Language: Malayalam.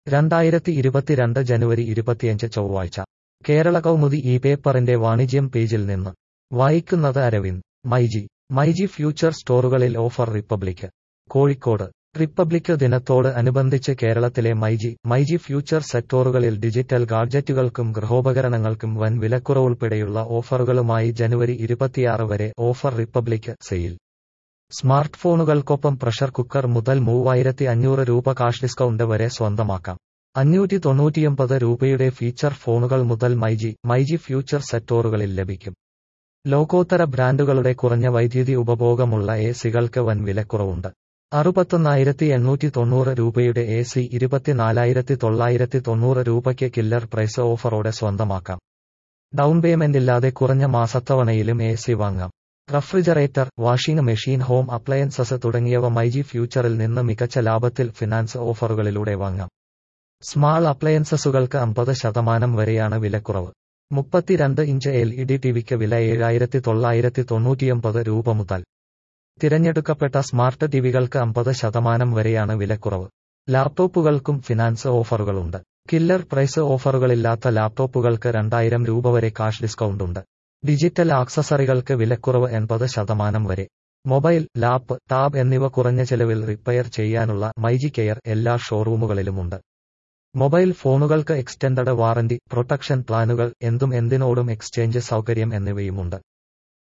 രണ്ടായിരത്തി ഇരുപത്തിരണ്ട് ജനുവരി ഇരുപത്തിയഞ്ച് ചൊവ്വാഴ്ച കേരള കൗമുദി ഈ പേപ്പറിന്റെ വാണിജ്യം പേജിൽ നിന്ന് വായിക്കുന്നത് അരവിന്ദ് മൈജി മൈജി ഫ്യൂച്ചർ സ്റ്റോറുകളിൽ ഓഫർ റിപ്പബ്ലിക് കോഴിക്കോട് റിപ്പബ്ലിക് ദിനത്തോട് അനുബന്ധിച്ച് കേരളത്തിലെ മൈജി മൈജി ഫ്യൂച്ചർ സെക്ടോറുകളിൽ ഡിജിറ്റൽ ഗാഡ്ജറ്റുകൾക്കും ഗൃഹോപകരണങ്ങൾക്കും വൻ വിലക്കുറവുൾപ്പെടെയുള്ള ഓഫറുകളുമായി ജനുവരി ഇരുപത്തിയാറ് വരെ ഓഫർ റിപ്പബ്ലിക് സെയിൽ സ്മാർട്ട് ഫോണുകൾക്കൊപ്പം പ്രഷർ കുക്കർ മുതൽ മൂവായിരത്തി അഞ്ഞൂറ് രൂപ കാഷ് ഡിസ്കൗണ്ട് വരെ സ്വന്തമാക്കാം അഞ്ഞൂറ്റി തൊണ്ണൂറ്റിയൊമ്പത് രൂപയുടെ ഫീച്ചർ ഫോണുകൾ മുതൽ മൈജി മൈജി ഫ്യൂച്ചർ സെക്ടോറുകളിൽ ലഭിക്കും ലോകോത്തര ബ്രാൻഡുകളുടെ കുറഞ്ഞ വൈദ്യുതി ഉപഭോഗമുള്ള എ സികൾക്ക് വൻ വിലക്കുറവുണ്ട് അറുപത്തൊന്നായിരത്തി എണ്ണൂറ്റി തൊണ്ണൂറ് രൂപയുടെ എ സി ഇരുപത്തിനാലായിരത്തി തൊള്ളായിരത്തി തൊണ്ണൂറ് രൂപയ്ക്ക് കില്ലർ പ്രൈസ് ഓഫറോടെ സ്വന്തമാക്കാം ഡൗൺ പേയ്മെന്റില്ലാതെ കുറഞ്ഞ മാസത്തവണയിലും എ സി വാങ്ങാം refrigerator washing machine home appliances തുടങ്ങിയവ മൈജി ഫ്യൂച്ചറിൽ നിന്ന് മികച്ച ലാഭത്തിൽ ഫിനാൻസ് ഓഫറുകളിലൂടെ വാങ്ങാം സ്മാൾ അപ്ലയൻസസുകൾക്ക് അമ്പത് ശതമാനം വരെയാണ് വിലക്കുറവ് മുപ്പത്തിരണ്ട് ഇഞ്ച് എൽ ഇ ഡി ടിവിക്ക് വില ഏഴായിരത്തി തൊള്ളായിരത്തി തൊണ്ണൂറ്റിയൊമ്പത് രൂപ മുതൽ തിരഞ്ഞെടുക്കപ്പെട്ട സ്മാർട്ട് ടിവികൾക്ക് അമ്പത് ശതമാനം വരെയാണ് വിലക്കുറവ് ലാപ്ടോപ്പുകൾക്കും ഫിനാൻസ് ഓഫറുകളുണ്ട് കില്ലർ പ്രൈസ് ഓഫറുകളില്ലാത്ത ലാപ്ടോപ്പുകൾക്ക് രണ്ടായിരം രൂപ വരെ കാഷ് ഡിസ്കൗണ്ട് ഉണ്ട് ഡിജിറ്റൽ ആക്സസറികൾക്ക് വിലക്കുറവ് എൺപത് ശതമാനം വരെ മൊബൈൽ ലാപ്പ് ടാബ് എന്നിവ കുറഞ്ഞ ചെലവിൽ റിപ്പയർ ചെയ്യാനുള്ള മൈജി കെയർ എല്ലാ ഷോറൂമുകളിലുമുണ്ട് മൊബൈൽ ഫോണുകൾക്ക് എക്സ്റ്റൻഡഡ് വാറന്റി പ്രൊട്ടക്ഷൻ പ്ലാനുകൾ എന്തും എന്തിനോടും എക്സ്ചേഞ്ച് സൗകര്യം എന്നിവയുമുണ്ട്